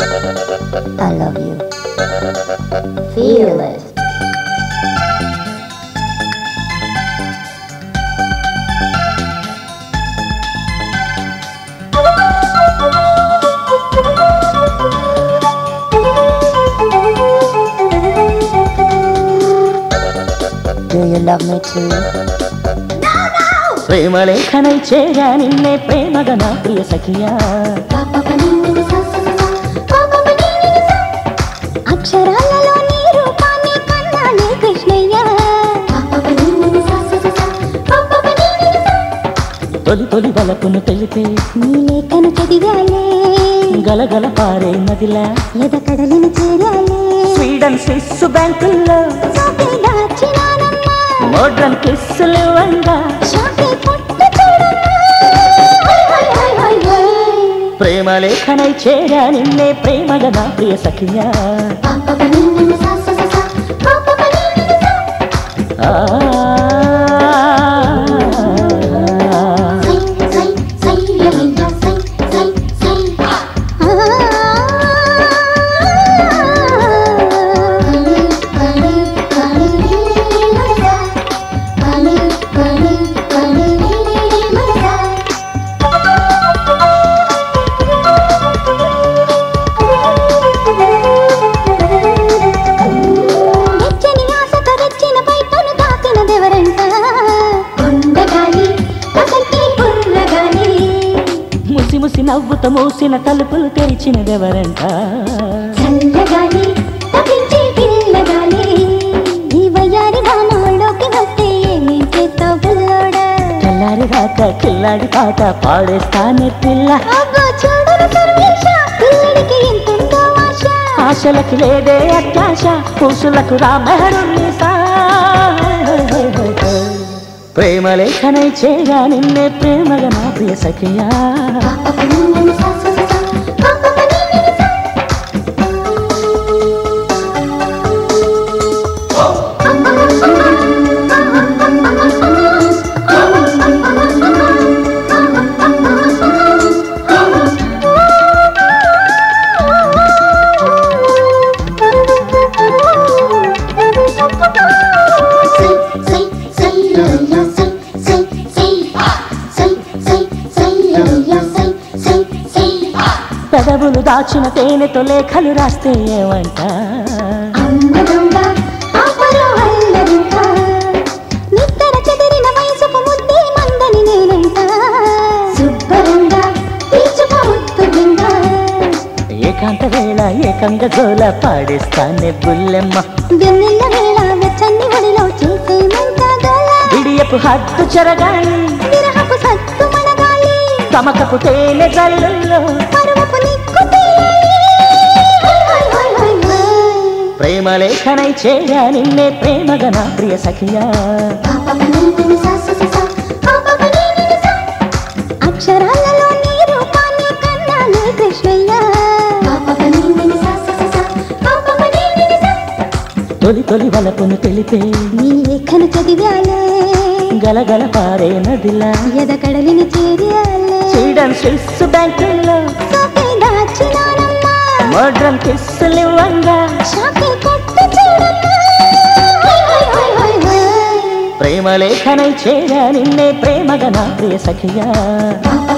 I love you. Feel it. Do you love me too? ప్రేమ లేఖనై చేరా నిన్నే ప్రేమగా నా ప్రియ సఖియా అక్షరాలలో నీ రూపాన్ని కన్నానే కృష్ణయ్య తొలి తొలి వలపును తెలిపే నీ లేఖను చదివాలే గలగల పారే నదిలా ఎద కడలిని చేరాలే స్వీడన్ స్విస్ బ్యాంకుల్లో సోకే దాచినానమ్మా మోడ్రన్ కిస్సులు వంగా షాకే పుట్ట చూడమ్మా హై హై హై హై హై ప్రేమ లేఖనై చేరా నిన్నే ప్రేమగా నా ప్రియ సఖియా ఆ వెచ్చని ఆశతో రెచ్చిన బయటను తాకినదెవరంట కొండగాలి కసంటి బుర్రగాలి ముసి ముసి నవ్వుతో మూసిన తలుపులు తెరిచినదెవరంట చల్లగాలి తప్పించి పిల్లగాలి ఈ వయ్యారి వానోళ్ళలోకి వస్తే ఏమీ చేస్తావు బుల్లోడా తెల్లారి రాక కిల్లాడి పాట పాడేస్తానే పిల్ల అబ్బో చూడరు సర్వేష పిల్లడికి ఎంతుందో ఆశ ఆశలకి లేదే అత్యాశ పూసులకు రామహరుణ్ణి ప్రేమ లేఖనై చేరా నిన్నే ప్రేమగా నా ప్రియ సఖియా పెదవులు దాచిన తేనెతో లేఖలు రాస్తే ఏమంట అందరంగా ఆపలో అల్లరింకా నిద్ర చెదిరిన వయసుకు ముద్దే మందని నేనంట శుభ్రంగా తీర్చుకో ముద్దు బింద ఏకాంత వేళ ఏకంగా జోల పాడేస్తానే బుల్లెమ్మ వెన్నెల వేళ వెచ్చని ఒడిలో చేసే మంతగల విడియపు హద్దు చెరగాలి విరహపు సత్తు మనగాలి తమకపు తేనె జల్లుల్లో పరువపు నిక్కు తీయాలి హై హై హై హై హై ప్రేమ లేఖనై చేరా నిన్నే ప్రేమగా నా ప్రియ సఖియా అక్షరాలలో నీ రూపాన్ని కన్నాను కృష్ణయ్య తొలి తొలి వలపును తెలిపే నీ లేఖను చదివాలే గలగల పారే నదిలా ఎద కడలిని చేరాలే స్వీడన్ స్విస్ బ్యాంకుల్లో సోకే దాచినానమ్మా మోడ్రన్ కిస్సులు వంగా షాకే కొట్టు చూడమ్మా హై హై హై హై హై ప్రేమ లేఖనై చేరా నిన్నే ప్రేమగా నా ప్రియ సఖియా పాప